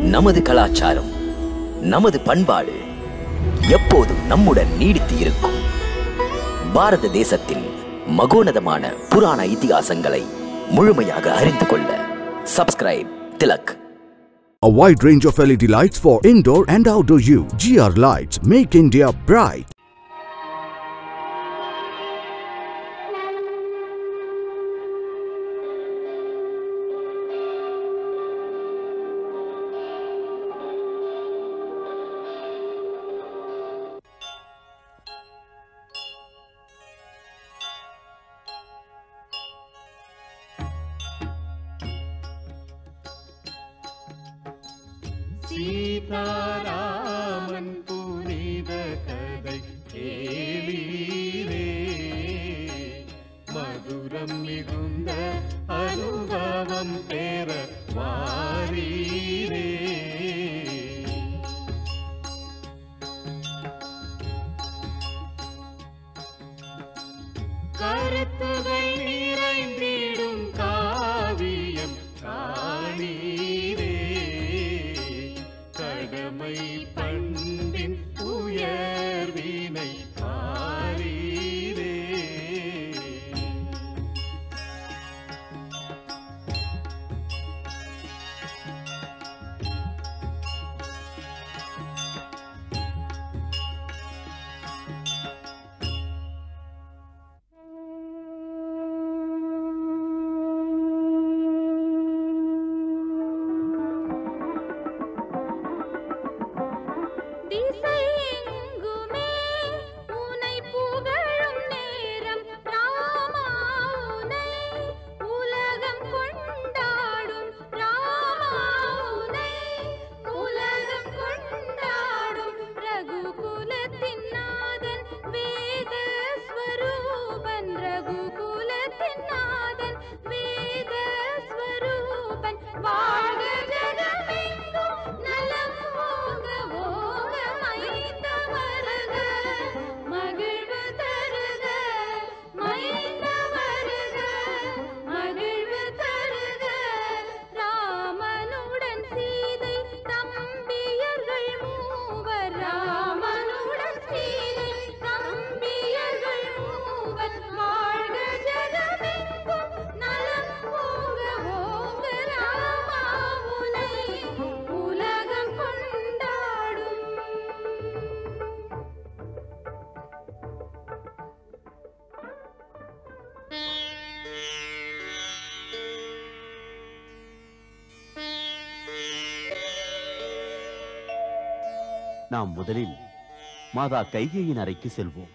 நமது கலாச்சாரம் நமது பண்பாடு எப்போதும் நம்முடன் நீடித்து இருக்கும் பாரத தேசத்தின் மகோனதமான புராண இதிகாசங்களை முழுமையாக அறிந்து கொள்ள subscribe Tilak A wide range of LED lights for indoor and outdoor use. GR Lights make India bright. Sitaraman புனித கதை கேளீரே மதுரம் மிகுந்த அனுபவம் பெற வாரீரே கருத்துகள் நிறைந்திடும் காவியம் காணீரே கடமை பண்பின் உயர்வினை காரீரே திசையெங்குமே உனை புகழும் நேரம் ராமா உனை உலகம் கொண்டாடும் ராமா உனை உலகம் கொண்டாடும் ரகுகுலத்தின் நாதன் வேத ஸ்வரூபன் ரகுகுலத்தின் நாதன் வேத ஸ்வரூபன் வாழ்க ஜகமெங்கும் நலம் ஓங்க ஓங்க மைந்த வருக மகிழ்வு தருக மைந்த வருக மகிழ்வு தருக ராமனுடன் சீதை தம்பியர்கள் மூவர் ராமனுடன் சீதை தம்பியர்கள் மூவர் வாழ்க ஜகமெங்கும் நலம் ஓங்க ஓங்க ராமா உனை உலகம் கொண்டாடும் நாம் முதலில் மாதா கைகேயின் அறைக்கு செல்வோம்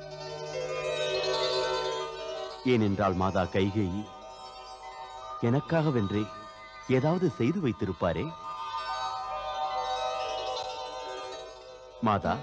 ஏனென்றால் மாதா கைகேயி எனக்காகவென்றே ஏதாவது செய்து வைத்திருப்பாரே மாதா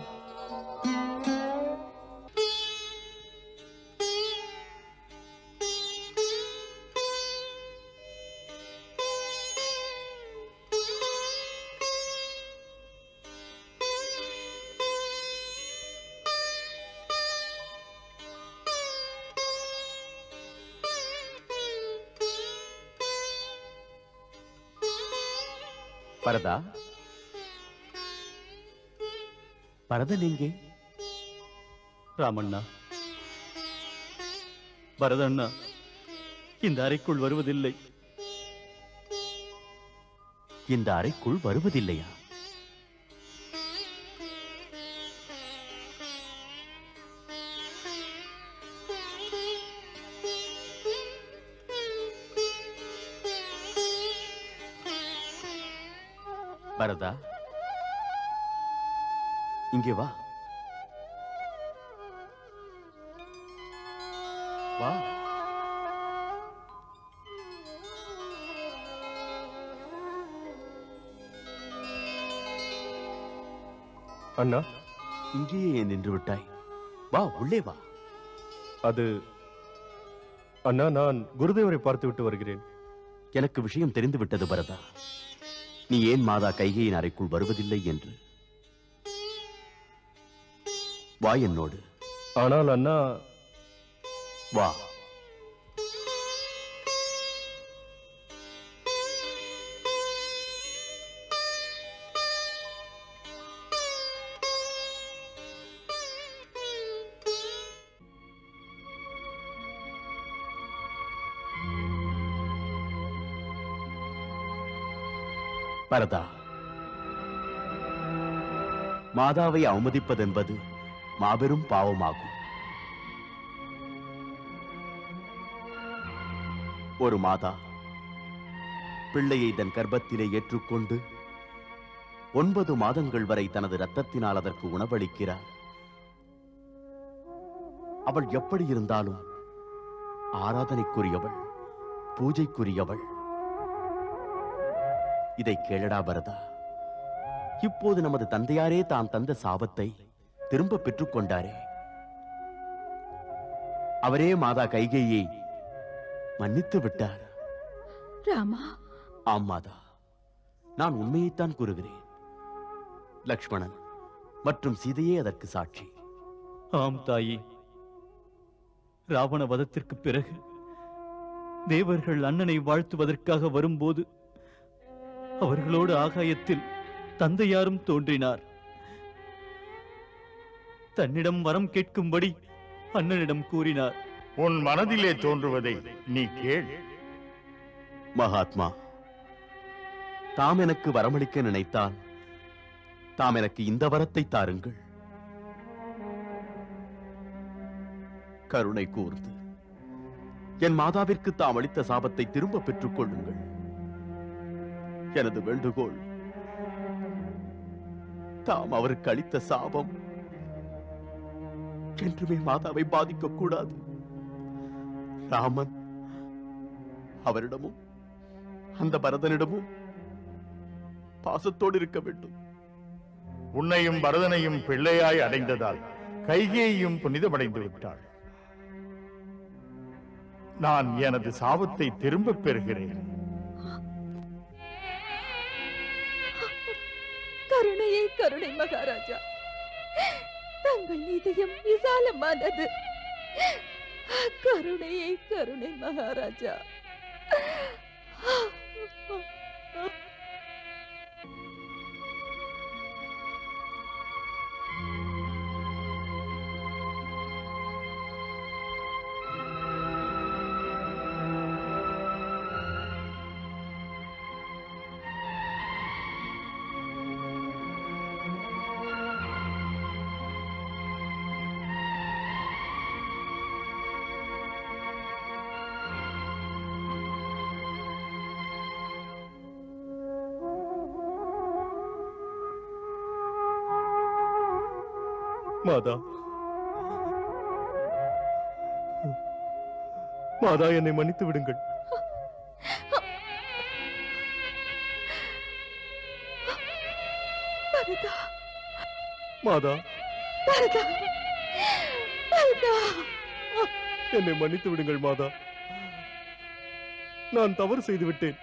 பரதா பரதன் எங்கே ராமண்ணா பரதண்ணா இந்த அறைக்குள் வருவதில்லை இந்த அறைக்குள் வருவதில்லையா பரதா இங்கே வா வா அண்ணா இங்கேயே ஏன் நின்று விட்டாய் வா உள்ளே வா அது அண்ணா நான் குருதேவரை பார்த்து விட்டு வருகிறேன் எனக்கு விஷயம் தெரிந்து விட்டது பரதா நீ ஏன் மாதா கைகையின் அறைக்குள் வருவதில்லை என்று வா என்னோடு ஆனால் அண்ணா வா பரதா மாதாவை அவமதிப்பதென்பது மாபெரும் பாவமாகும் ஒரு மாதா பிள்ளையை தன் கர்ப்பத்திலே ஏற்றுக்கொண்டு ஒன்பது மாதங்கள் வரை தனது இரத்தத்தினால் அதற்கு உணவளிக்கிறார் அவள் எப்படி இருந்தாலும் ஆராதனைக்குரியவள் பூஜைக்குரியவள் இதை கேளடா பரதா இப்போது நமது தந்தையாரே தான் தந்த சாபத்தை திரும்ப பெற்றுக் கொண்டாரே அவரே மாதா கைகையை மன்னித்து விட்டார் ராமா ஆம் மாதா நான் உண்மையைத்தான் கூறுகிறேன் லக்ஷ்மணன் மற்றும் சீதையே அதற்கு சாட்சி ஆம் தாயே ராவண வதத்திற்கு பிறகு தேவர்கள் அண்ணனை வாழ்த்துவதற்காக வரும்போது அவர்களோடு ஆகாயத்தில் தந்தையாரும் தோன்றினார் தன்னிடம் வரம் கேட்கும்படி அண்ணனிடம் கூறினார் உன் மனதிலே தோன்றுவதை நீ கேள் மகாத்மா தாம் எனக்கு வரமளிக்க நினைத்தால் தாம் எனக்கு இந்த வரத்தை தாருங்கள் கருணை கூர்ந்து என் மாதாவிற்கு தாம் அளித்த சாபத்தை திரும்ப பெற்றுக் கொள்ளுங்கள் எனது வேண்டுகோள் தாம் அவருக்கு அளித்த சாபம் என்றுமே மாதாவை பாதிக்க கூடாது ராமன் அவரிடமும் அந்த பரதனிடமும் பாசத்தோடு இருக்க வேண்டும் உன்னையும் பரதனையும் பிள்ளையாய் அடைந்ததால் கைகேயும் புனிதமடைந்து விட்டாள் நான் எனது சாபத்தை திரும்பப் பெறுகிறேன் கருணையை கருணை மகாராஜா தங்கள் இதயம் விசாலமானது கருணையை கருணை மகாராஜா மாதா மாதா என்னை மன்னித்து விடுங்கள் பரதா மாதா பரதா பரதா என்னை மன்னித்து விடுங்கள் மாதா நான் தவறு செய்து விட்டேன்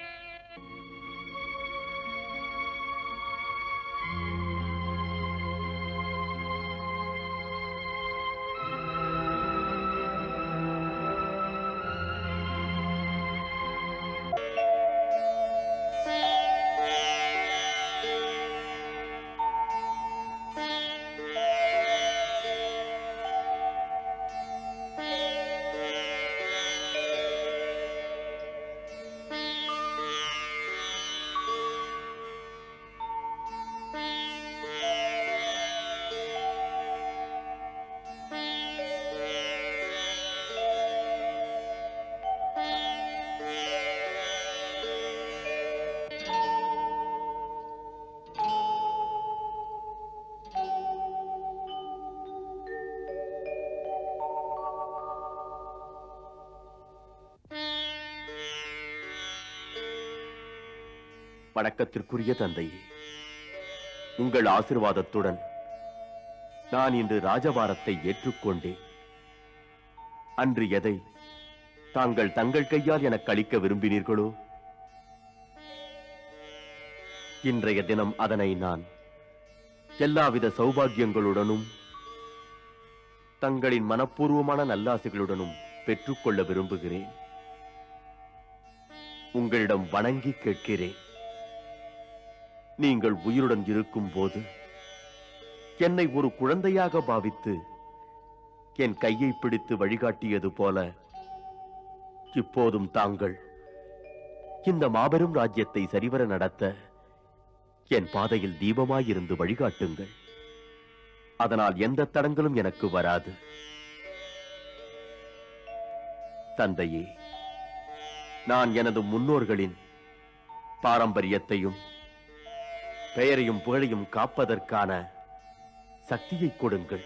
வணக்கத்திற்குரிய தந்தையே உங்கள் ஆசிர்வாதத்துடன் நான் இன்று ராஜபாரத்தை ஏற்றுக்கொண்டேன் அன்று எதை தாங்கள் தங்கள் கையால் எனக்கு அளிக்க விரும்பினீர்களோ இன்றைய தினம் அதனை நான் எல்லாவித சௌபாகியங்களுடனும் தங்களின் மனப்பூர்வமான நல்லாசைகளுடனும் பெற்றுக்கொள்ள விரும்புகிறேன் உங்களிடம் வணங்கி கேட்கிறேன் நீங்கள் உயிருடன் இருக்கும் போது என்னை ஒரு குழந்தையாக பாவித்து என் கையை பிடித்து வழிகாட்டியது போல இப்போதும் தாங்கள் இந்த மாபெரும் ராஜ்யத்தை சரிவர நடத்த என் பாதையில் தீபமாயிருந்து வழிகாட்டுங்கள் அதனால் எந்த தடங்களும் எனக்கு வராது தந்தையே நான் எனது முன்னோர்களின் பாரம்பரியத்தையும் பெயரையும் புகழையும் காப்பதற்கான சக்தியை கொடுங்கள்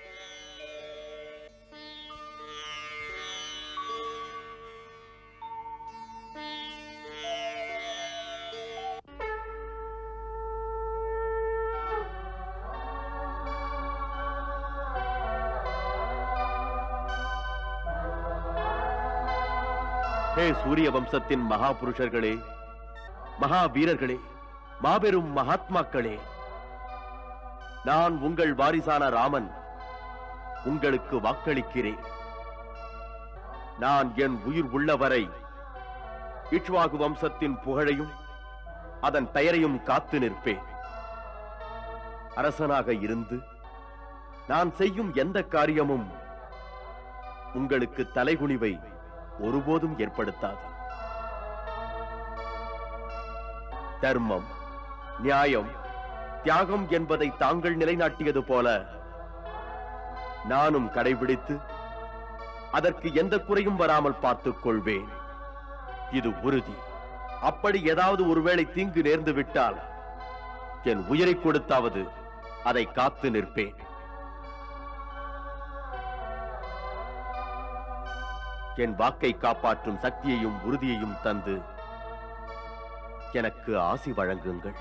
ஹே சூரிய வம்சத்தின் மகா புருஷர்களே மகா வீரர்களே மாபெரும் மகாத்மாக்களே நான் உங்கள் வாரிசான ராமன் உங்களுக்கு வாக்களிக்கிறேன் நான் என் உயிர் உள்ளவரை இக்ஷ்வாகு வம்சத்தின் புகழையும் அதன் பெயரையும் காத்து நிற்பேன் அரசனாக இருந்து நான் செய்யும் எந்த காரியமும் உங்களுக்கு தலைகுனிவை ஒருபோதும் ஏற்படுத்தாது தர்மம் நியாயம் தியாகம் என்பதை தாங்கள் நிலைநாட்டியது போல நானும் கடைபிடித்து அதற்கு எந்த குறையும் வராமல் பார்த்துக் கொள்வேன் இது உறுதி அப்படி ஏதாவது ஒருவேளை தீங்கு நேர்ந்து விட்டால் என் உயிரை கொடுத்தாவது அதை காத்து நிற்பேன் என் வாக்கை காப்பாற்றும் சக்தியையும் உறுதியையும் தந்து எனக்கு ஆசி வழங்குங்கள்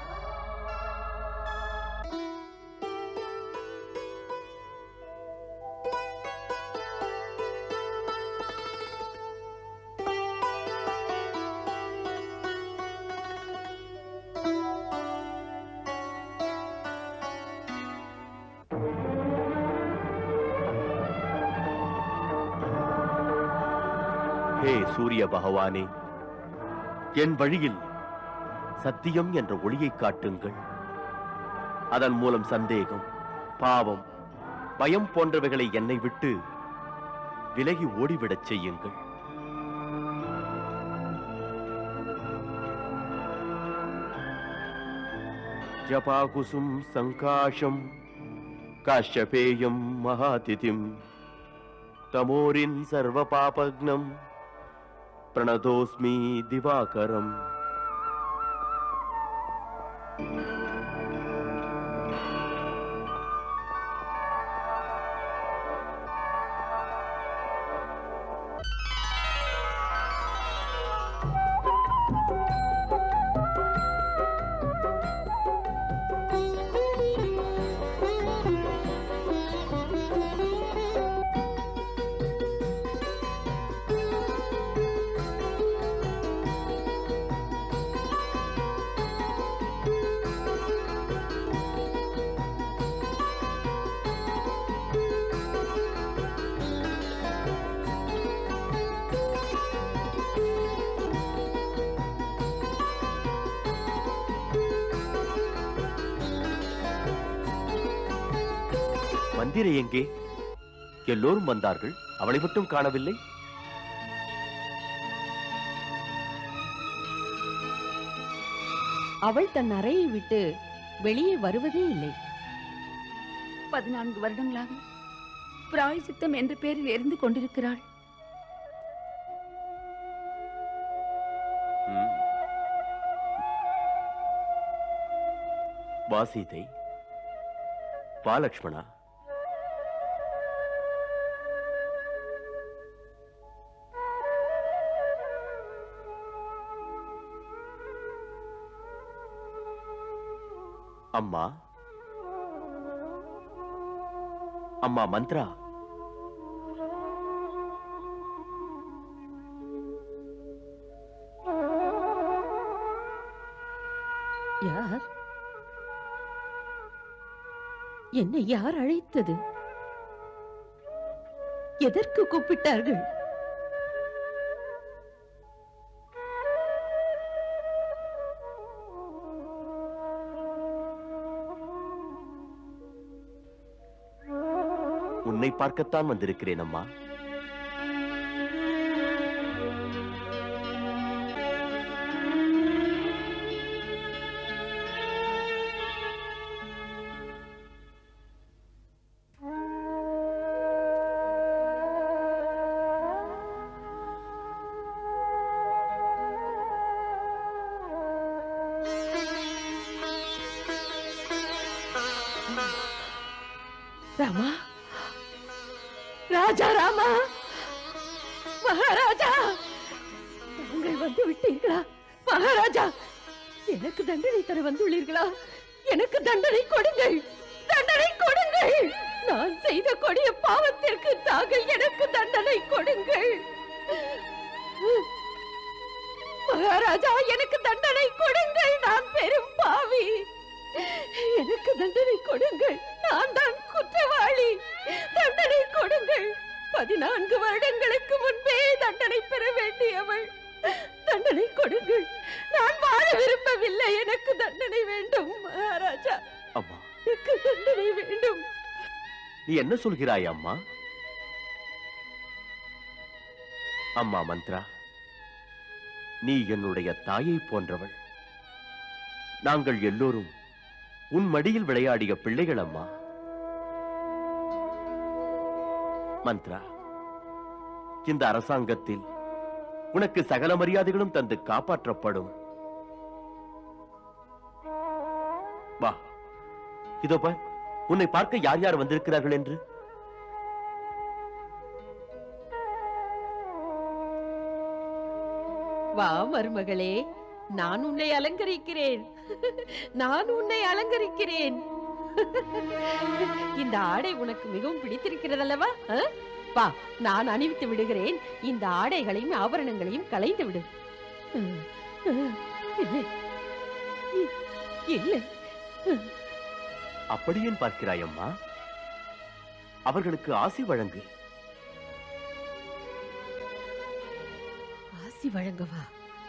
ஹே சூரிய பகவானே என் வழியில் சத்தியம் என்ற ஒளியை காட்டுங்கள் அதன் மூலம் சந்தேகம் பாவம் பயம் போன்றவைகளை என்னை விட்டு விலகி ஓடிவிடச் செய்யுங்கள் ஜபாகுசும் சங்காஷம் காஷ்யபேயம் மகாதிதிம் தமோரின் சர்வ பாபக்னம் பிரணதோஸ்மி திவாகரம் மந்திரை எங்கே எல்லோரும் வந்தார்கள் அவளை மட்டும் காணவில்லை அவள் தன் அறையை விட்டு வெளியே வருவதே இல்லை பதினான்கு வருடங்களாக பிராயசித்தம் என்ற பெயரில் எரிந்து கொண்டிருக்கிறாள் ம். வாசீதை பாலக்ஷ்மணா அம்மா அம்மா மந்த்ரா யார் என்னை யார் அழைத்தது எதற்கு கூப்பிட்டார்கள் உன்னை பார்க்கத்தான் வந்திருக்கிறேன் அம்மா ராமா ராஜா ராமா மகாராஜா தாங்கள் வந்து விட்டீர்களா மகாராஜா எனக்கு தண்டனை தர வந்துள்ளீர்களா எனக்கு தண்டனை கொடுங்கள் தண்டனை கொடுங்கள் நான் செய்த கொடிய பாவத்திற்கு தாங்கள் எனக்கு தண்டனை கொடுங்கள் மகாராஜா எனக்கு தண்டனை கொடுங்கள் நான் பெரும் பாவி எனக்கு தண்டனை கொடுங்கள் நான் தான் குற்றவாளி தண்டனை கொடுங்கள் பதினான்கு வருடங்களுக்கு முன்பே தண்டனை பெற வேண்டியவள் தண்டனை கொடுங்கள் நான் வாழ விரும்பவில்லை எனக்கு தண்டனை வேண்டும் மகாராஜா அம்மா எனக்கு தண்டனை வேண்டும் நீ என்ன சொல்கிறாய் அம்மா அம்மா மந்த்ரா நீ என்னுடைய தாயை போன்றவள் நாங்கள் எல்லோரும் உன் மடியில் விளையாடிய பிள்ளைகள் அம்மா மந்த்ரா இந்த அரசாங்கத்தில் உனக்கு சகல மரியாதைகளும் தந்து காப்பாற்றப்படும் வா இதோ பார் உன்னை பார்க்க யார் யார் வந்திருக்கிறார்கள் என்று வா மருமகளே நான் உன்னை அலங்கரிக்கிறேன் நான் உன்னை அலங்கரிக்கிறேன் இந்த ஆடை உனக்கு மிகவும் பிடித்திருக்கிறதல்லவா ஆ? வா நான் அணிவித்து விடுகிறேன் இந்த ஆடைகளையும் ஆபரணங்களையும் களைந்து விடு ம், ம், இல்லை இ- இல்லை அப்படியேன் பார்க்கிறாய் அம்மா அவர்களுக்கு ஆசி வழங்கு ஆசி வழங்கவா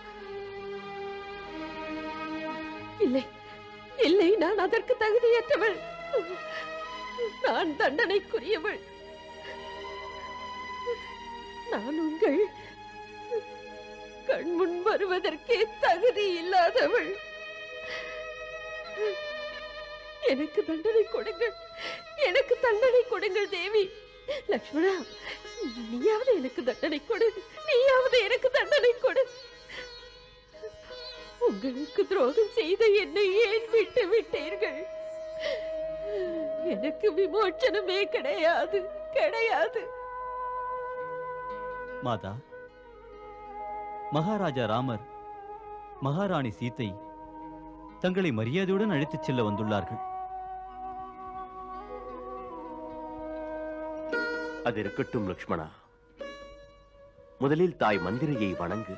இல்லை இல்லை நான் அதற்கு தகுதியற்றவள் நான் தண்டனைக்குரியவள் நான் உங்கள் கண்முன் வருவதற்கே தகுதி இல்லாதவள் எனக்கு தண்டனை கொடுங்கள் எனக்கு தண்டனை கொடுங்கள் தேவி லக்ஷ்மணா நீயாவது எனக்கு தண்டனை கொடு நீயாவது எனக்கு தண்டனை கொடு உங்களுக்கு துரோகம் செய்த என்னை ஏன் விட்டு விட்டீர்கள் எனக்கு விமோச்சனமே கிடையாது கிடையாது மாதா மகாராஜா ராமர் மகாராணி சீதை தங்களை மரியாதையுடன் அழைத்துச் செல்ல வந்துள்ளார்கள் அது இருக்கட்டும் லக்ஷ்மணா முதலில் தாய் மந்திரையை வணங்கு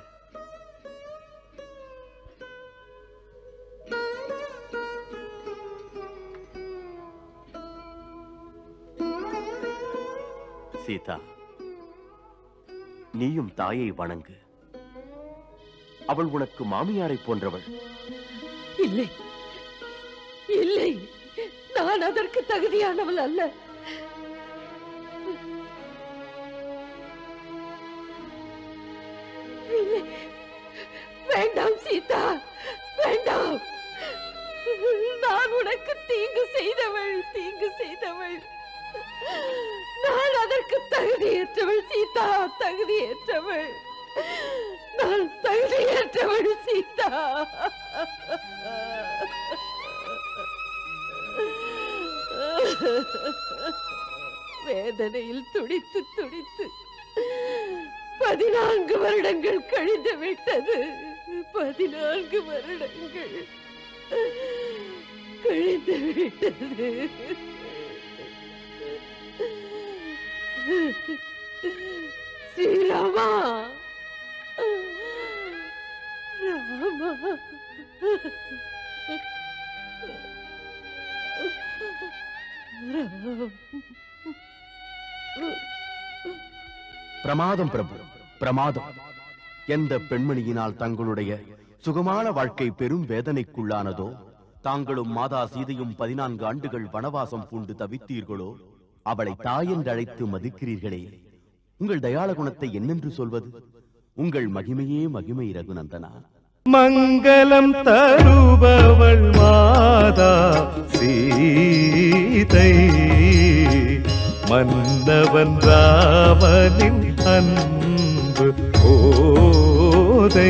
சீதா நீயும் தாயை வணங்கு அவள் உனக்கு மாமியாரை போன்றவள் இல்லை இல்லை நான் அதற்கு தகுதியானவள் அல்ல இல்லை வேண்டாம் சீதா வேண்டாம் நான் உனக்கு தீங்கு செய்தவள் தீங்கு செய்தவள் நான் அதற்கு தகுதியற்றவள் சீதா தகுதியற்றவள் நான் தகுதியற்றவள் சீதா வேதனையில் துடித்து துடித்து பதினான்கு வருடங்கள் கழிந்து விட்டது பதினான்கு வருடங்கள் கழிந்து விட்டது ஸ்ரீராமா ராமா பிரமாதம் பிரபு பிரமாதம் எந்த பெண்மணியினால் தங்களுடைய சுகமான வாழ்க்கை பெரும் வேதனைக்குள்ளானதோ தாங்களும் மாதா சீதையும் பதினான்கு ஆண்டுகள் வனவாசம் பூண்டு தவித்தீர்களோ அவளை தாயென்றழைத்து மதிக்கிறீர்களே உங்கள் தயாள குணத்தை என்னென்று சொல்வது உங்கள் மகிமையே மகிமை ரகுநந்தனா மங்களம் தருபவள் மாதா சீதை மன்னவன் ராமனின் அன்பு ஓதை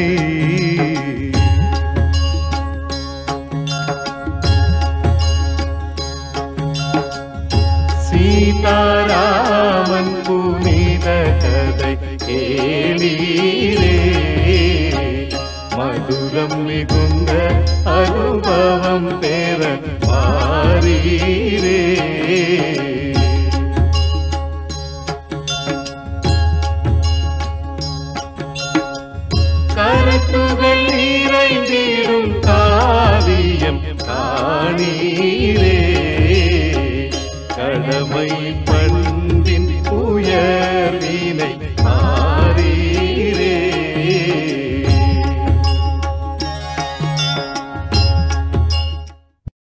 சீதாராமன் புனித கதை கேளீரே மதுரம் மிகுந்த அனுபவம் பெற மாறீரே கருத்துகள் நிறைந்திடும் காவியம் காணீரே கடமை பண்பின் உயர்வினை